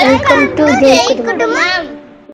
welcome to Jai குடும்பம்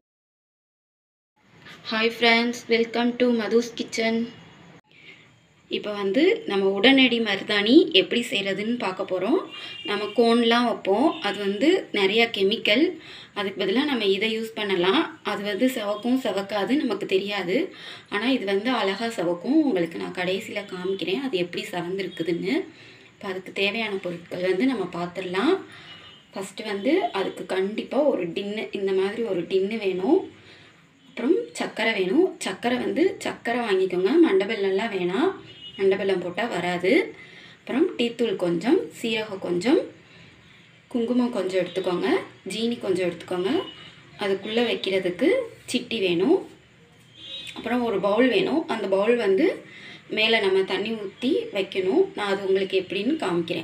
hi friends welcome to Madhu's kitchen இப்போ வந்து நம்ம உடனடி மருதாணி எப்படி செய்கிறதுன்னு பார்க்க போகிறோம் நம்ம கோன்லாம் வைப்போம் அது வந்து நிறையா கெமிக்கல் அதுக்கு பதிலாக நம்ம இதை யூஸ் பண்ணலாம் அது வந்து செவக்கும் செவக்காது நமக்கு தெரியாது ஆனால் இது வந்து அழகாக செவக்கும் உங்களுக்கு நான் கடைசியில் காமிக்கிறேன் அது எப்படி செவந்திருக்குதுன்னு இப்போ அதுக்கு தேவையான பொருட்கள் வந்து நம்ம பார்த்துடலாம் ஃபஸ்ட்டு வந்து அதுக்கு கண்டிப்பாக ஒரு டின்னு இந்த மாதிரி ஒரு டின்னு வேணும் அப்புறம் சர்க்கரை வேணும் சர்க்கரை வந்து சர்க்கரை வாங்கிக்கோங்க மண்டபெல்லம்லாம் வேணாம் மண்டபெல்லம் போட்டால் வராது அப்புறம் டீத்தூள் கொஞ்சம் சீரகம் கொஞ்சம் குங்குமம் கொஞ்சம் எடுத்துக்கோங்க ஜீனி கொஞ்சம் எடுத்துக்கோங்க அதுக்குள்ளே வைக்கிறதுக்கு சிட்டி வேணும் அப்புறம் ஒரு பவுல் வேணும் அந்த பவுல் வந்து மேலே நம்ம தண்ணி ஊற்றி வைக்கணும் நான் அது உங்களுக்கு எப்படின்னு காமிக்கிறேன்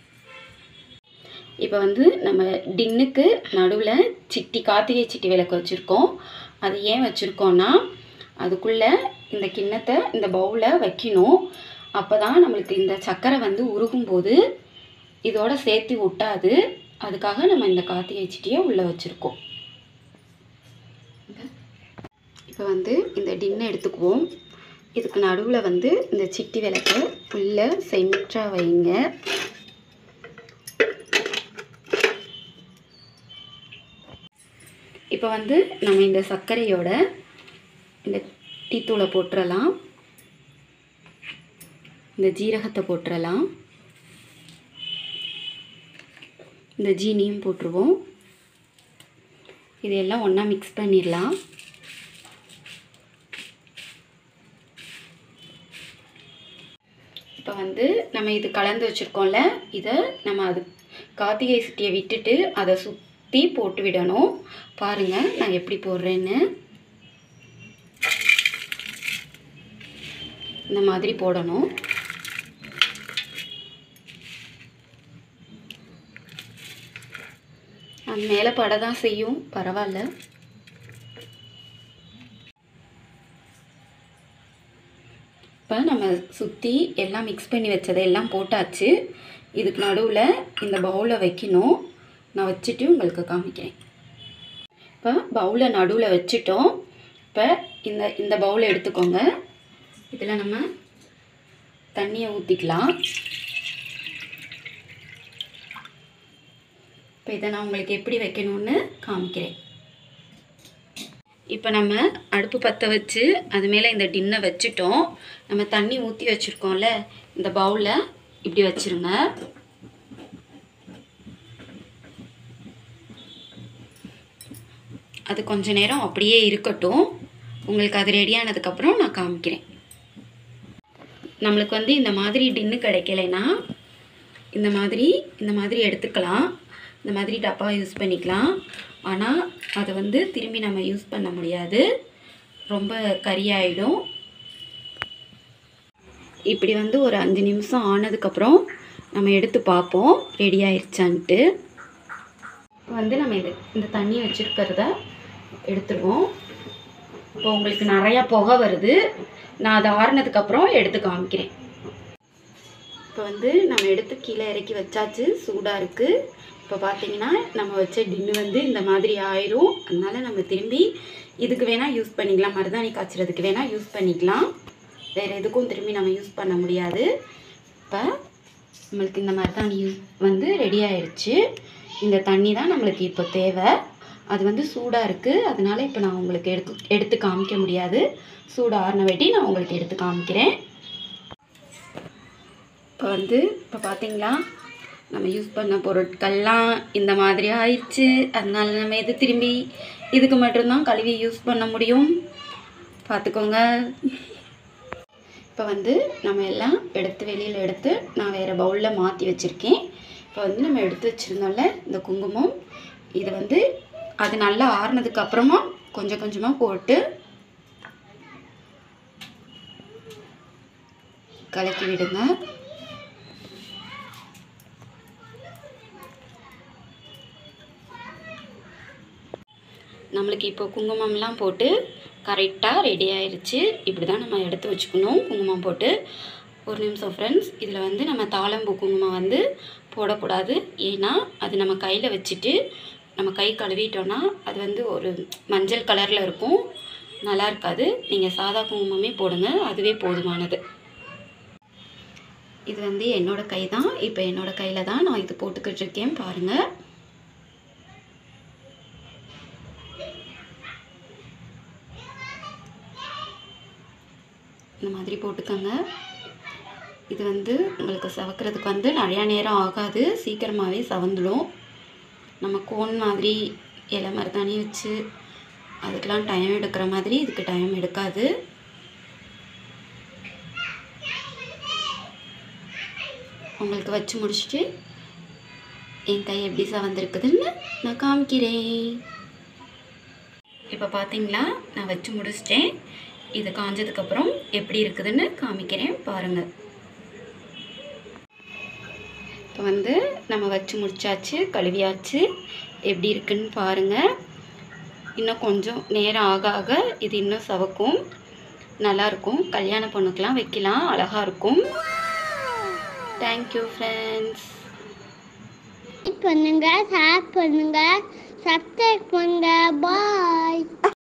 இப்போ வந்து நம்ம டின்னுக்கு நடுவில் சிட்டி கார்த்திகை சிட்டி விளக்கு வச்சுருக்கோம் அது ஏன் வச்சுருக்கோன்னா அதுக்குள்ளே இந்த கிண்ணத்தை இந்த பவுலை வைக்கணும் அப்போ தான் நம்மளுக்கு இந்த சர்க்கரை வந்து உருகும்போது இதோட சேர்த்து ஒட்டாது அதுக்காக நம்ம இந்த கார்த்திகை சிட்டியை உள்ளே வச்சுருக்கோம் இப்போ வந்து இந்த டின்னை எடுத்துக்குவோம் இதுக்கு நடுவில் வந்து இந்த சிட்டி விளக்கை உள்ளே சென்ட்ராக வைங்க இப்போ வந்து நம்ம இந்த சர்க்கரையோட இந்த டீத்தூளை போட்டுறலாம் இந்த ஜீரகத்தை போட்டுறலாம் இந்த ஜீனியும் போட்டுருவோம் இதையெல்லாம் ஒன்றா மிக்ஸ் பண்ணிடலாம் இப்போ வந்து நம்ம இது கலந்து வச்சுருக்கோம்ல இதை நம்ம அது கார்த்திகை சிட்டியை விட்டுட்டு அதை சுற்றி போட்டு விடணும் பாருங்கள் நான் எப்படி போடுறேன்னு இந்த மாதிரி போடணும் அது மேலே பட தான் செய்யும் பரவாயில்ல இப்போ நம்ம சுற்றி எல்லாம் மிக்ஸ் பண்ணி வச்சதை எல்லாம் போட்டாச்சு இதுக்கு நடுவில் இந்த பவுலை வைக்கணும் நான் வச்சுட்டு உங்களுக்கு காமிக்கிறேன் இப்போ பவுலை நடுவில் வச்சுட்டோம் இப்போ இந்த இந்த பவுலை எடுத்துக்கோங்க இதில் நம்ம தண்ணியை ஊற்றிக்கலாம் இப்போ இதை நான் உங்களுக்கு எப்படி வைக்கணும்னு காமிக்கிறேன் இப்போ நம்ம அடுப்பு பற்ற வச்சு அது மேலே இந்த டின்னை வச்சுட்டோம் நம்ம தண்ணி ஊற்றி வச்சுருக்கோம்ல இந்த பவுலில் இப்படி வச்சுருங்க அது கொஞ்ச நேரம் அப்படியே இருக்கட்டும் உங்களுக்கு அது ரெடியானதுக்கப்புறம் நான் காமிக்கிறேன் நம்மளுக்கு வந்து இந்த மாதிரி டின்னு கிடைக்கலைன்னா இந்த மாதிரி இந்த மாதிரி எடுத்துக்கலாம் இந்த மாதிரி டப்பா யூஸ் பண்ணிக்கலாம் ஆனால் அதை வந்து திரும்பி நம்ம யூஸ் பண்ண முடியாது ரொம்ப கரியாயிடும் இப்படி வந்து ஒரு அஞ்சு நிமிஷம் ஆனதுக்கப்புறம் நம்ம எடுத்து பார்ப்போம் ரெடி ஆயிடுச்சான்ட்டு இப்போ வந்து நம்ம இது இந்த தண்ணி வச்சுருக்கிறத எடுத்துடுவோம் இப்போ உங்களுக்கு நிறையா புகை வருது நான் அதை ஆறுனதுக்கப்புறம் எடுத்து காமிக்கிறேன் இப்போ வந்து நம்ம எடுத்து கீழே இறக்கி வச்சாச்சு சூடாக இருக்குது இப்போ பார்த்தீங்கன்னா நம்ம வச்ச டின்னு வந்து இந்த மாதிரி ஆயிரும் அதனால நம்ம திரும்பி இதுக்கு வேணால் யூஸ் பண்ணிக்கலாம் மருதாணி காய்ச்சறதுக்கு வேணால் யூஸ் பண்ணிக்கலாம் வேறு எதுக்கும் திரும்பி நம்ம யூஸ் பண்ண முடியாது இப்போ நம்மளுக்கு இந்த மருதாணி யூஸ் வந்து ரெடி ஆயிடுச்சு இந்த தண்ணி தான் நம்மளுக்கு இப்போ தேவை அது வந்து சூடாக இருக்குது அதனால இப்போ நான் உங்களுக்கு எடுத்து எடுத்து காமிக்க முடியாது சூடு ஆறின வெட்டி நான் உங்களுக்கு எடுத்து காமிக்கிறேன் இப்போ வந்து இப்போ பார்த்தீங்களா நம்ம யூஸ் பண்ண பொருட்கள்லாம் இந்த மாதிரி ஆயிடுச்சு அதனால நம்ம எது திரும்பி இதுக்கு மட்டும்தான் கழுவி யூஸ் பண்ண முடியும் பார்த்துக்கோங்க இப்போ வந்து நம்ம எல்லாம் எடுத்து வெளியில் எடுத்து நான் வேறு பவுலில் மாற்றி வச்சுருக்கேன் இப்போ வந்து நம்ம எடுத்து வச்சுருந்தோம்ல இந்த குங்குமம் இது வந்து அது நல்லா ஆறுனதுக்கு அப்புறமா கொஞ்சம் கொஞ்சமாக போட்டு கலக்கி விடுங்க நம்மளுக்கு இப்போ குங்குமம்லாம் போட்டு கரெக்டாக ரெடி ஆயிடுச்சு இப்படி தான் நம்ம எடுத்து வச்சுக்கணும் குங்குமம் போட்டு ஒரு நிமிஷம் ஃப்ரெண்ட்ஸ் இதில் வந்து நம்ம தாளம்பூ குங்குமம் வந்து போடக்கூடாது ஏன்னா அது நம்ம கையில் வச்சுட்டு நம்ம கை கழுவிட்டோன்னா அது வந்து ஒரு மஞ்சள் கலரில் இருக்கும் நல்லா இருக்காது நீங்கள் சாதா குங்குமமே போடுங்க அதுவே போதுமானது இது வந்து என்னோட கை தான் இப்போ என்னோட கையில் தான் நான் இது போட்டுக்கிட்டு இருக்கேன் பாருங்கள் இந்த மாதிரி போட்டுக்கோங்க இது வந்து உங்களுக்கு சவக்கிறதுக்கு வந்து நிறையா நேரம் ஆகாது சீக்கிரமாகவே சவந்துடும் நம்ம கோன் மாதிரி இலை மருதாணி வச்சு அதுக்கெலாம் டைம் எடுக்கிற மாதிரி இதுக்கு டைம் எடுக்காது உங்களுக்கு வச்சு முடிச்சுட்டு என் கை எப்படி சவந்திருக்குதுன்னு நான் காமிக்கிறேன் இப்போ பார்த்தீங்களா நான் வச்சு முடிச்சிட்டேன் இது காஞ்சதுக்கப்புறம் எப்படி இருக்குதுன்னு காமிக்கிறேன் பாருங்கள் இப்போ வந்து நம்ம வச்சு முடிச்சாச்சு கழுவியாச்சு எப்படி இருக்குன்னு பாருங்கள் இன்னும் கொஞ்சம் நேரம் ஆக ஆக இது இன்னும் சவக்கும் நல்லாயிருக்கும் கல்யாண பொண்ணுக்கெலாம் வைக்கலாம் அழகாக இருக்கும் தேங்க்யூ ஃப்ரெண்ட்ஸ் பண்ணுங்க ஷேர் பண்ணுங்க சப்ஸ்கிரைப் பண்ணுங்க பாய்